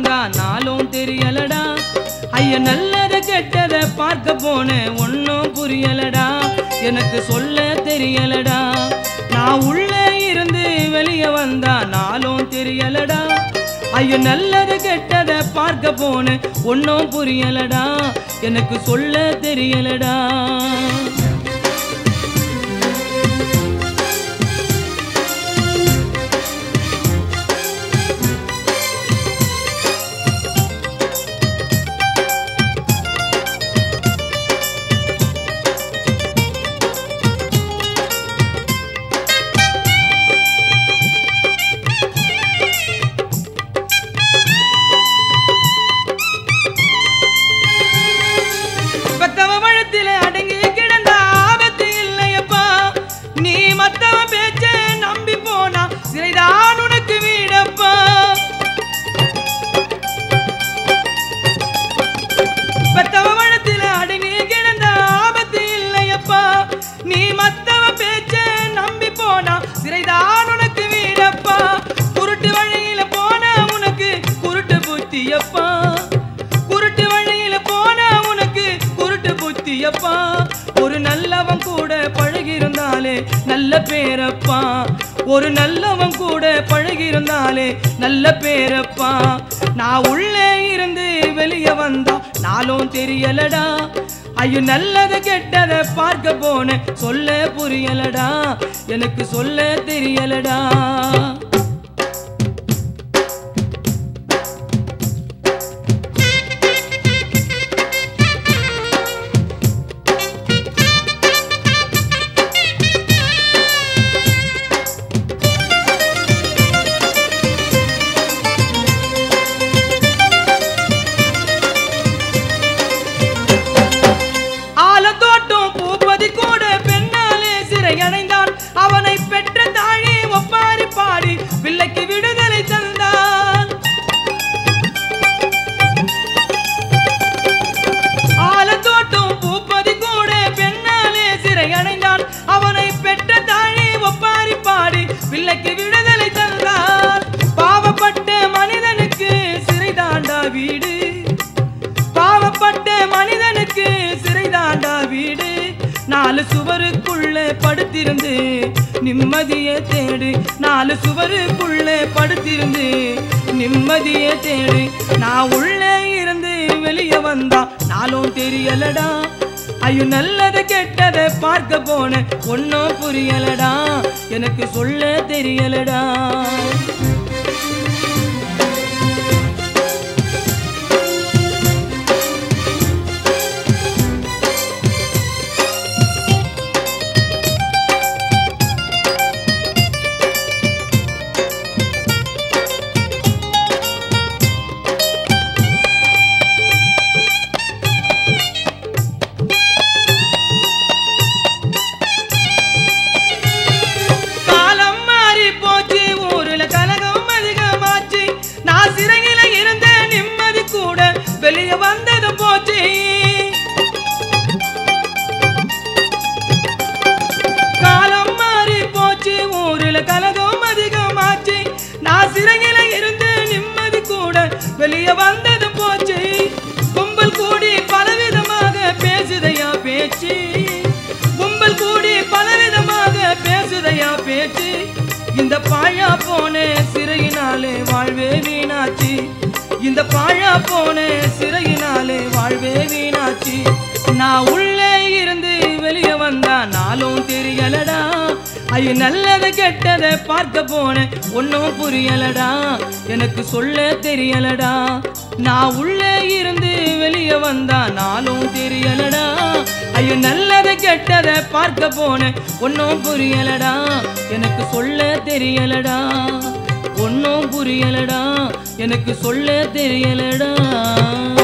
வந்தா நாளும் தெரியலடா ஐய நல்லத கெட்டத பார்க்க போனேன் ஒன்னும் புரியலடா எனக்கு சொல்ல தெரியலடா நான் உள்ளே இருந்து வெளியே வந்தா நாளும் தெரியலடா ஐயோ நல்லது கெட்டத பார்க்க போனேன் ஒன்னும் புரியலடா எனக்கு சொல்ல தெரியலடா பெத்தவ வழத்தில அடங்கி கிடந்த ஆபத்து இல்லையப்பா நீ மத்தவன் பேச்ச நம்பி போனா சிறைதான் உனக்கு வீடப்பா பெத்தவ வழத்தில அடங்கி கிடந்த ஆபத்து இல்லையப்பா நீ மத்தவ பேச்ச நம்பி போனா சிறைதான் உனக்கு வீடப்பா குருட்டு வழியில போன உனக்கு குருட்டு புத்தியப்பா குருட்டு வழியில போன உனக்கு குருட்டு புத்தியப்பா ஒரு நல்லவன் கூட பழகியிருந்தாலே நல்ல பேரப்பா ஒரு நல்லவன் கூட பழகியிருந்தாலே நல்ல பேரப்பா நான் உள்ளே இருந்து வெளியே வந்தா நாளும் தெரியலடா ஐயோ நல்லத கெட்டத பார்க்க போனேன் சொல்ல புரியலடா எனக்கு சொல்ல தெரியலடா ஆலத்தோட்டம் பூப்பதி கூட பெண்ணாலே சிறையடைந்தான் அவனை பெற்ற தாழி ஒப்பாரி பாடி பிள்ளைக்கு விடுதலை தந்தான் ஆலத்தோட்டம் பூப்பதி கூட பெண்ணாலே சிறையடைந்தான் அவனை பெற்ற தாழி ஒப்பாரி பாடி பிள்ளைக்கு விடுதலை தந்தான் பாவப்பட்ட மனிதனுக்கு சிறைதாண்டா வீடு பாவப்பட்ட மனிதனுக்கு சிறைதாண்டா வீடு நாலு சுவருக்குள்ளே படுத்திருந்து நிம்மதியை தேடு நாலு சுவருக்குள்ளே படுத்திருந்து நிம்மதியை தேடு நான் உள்ளே இருந்து வெளியே வந்தா நாளும் தெரியலடா ஐயோ நல்லது கெட்டதை பார்க்க போனேன் ஒன்னும் புரியலடா எனக்கு சொல்ல தெரியலடா காலம் மாறி போச்சு ஊருல கலகம் அதிகமாச்சு நான் சிறையில இருந்த நிம்மதி கூட வெளியே வந்தது போச்சு காலம் மாறி போச்சு ஊருல கலகம் அதிகமாச்சு நான் சிறையில இருந்த நிம்மதி கூட வெளியே வந்தது போச்சு கும்பல் கூடி பலவிதமாக பேசுதையா பேச்சு கும்பல் கூடி பலவிதமாக பேசுதையா பேச்சு இந்த பாழா போன சிறையினாலே வாழ்வே வீணாச்சு இந்த பாழா போன சிறையினாலே வாழ்வே வீணாச்சு நான் உள்ளே இருந்து வெளியே வந்தா நாளும் தெரியலடா ஐயோ நல்லத கெட்டத பார்க்க போனேன் ஒன்னும் புரியலடா எனக்கு சொல்ல தெரியலடா நான் உள்ளே இருந்து வெளியே வந்தா நாளும் தெரியலடா ஐயோ நல்லத கெட்டத பார்க்க போனேன் ஒன்னும் புரியலடா எனக்கு சொல்ல தெரியலடா ஒன்னும் புரியலடா எனக்கு சொல்ல தெரியலடா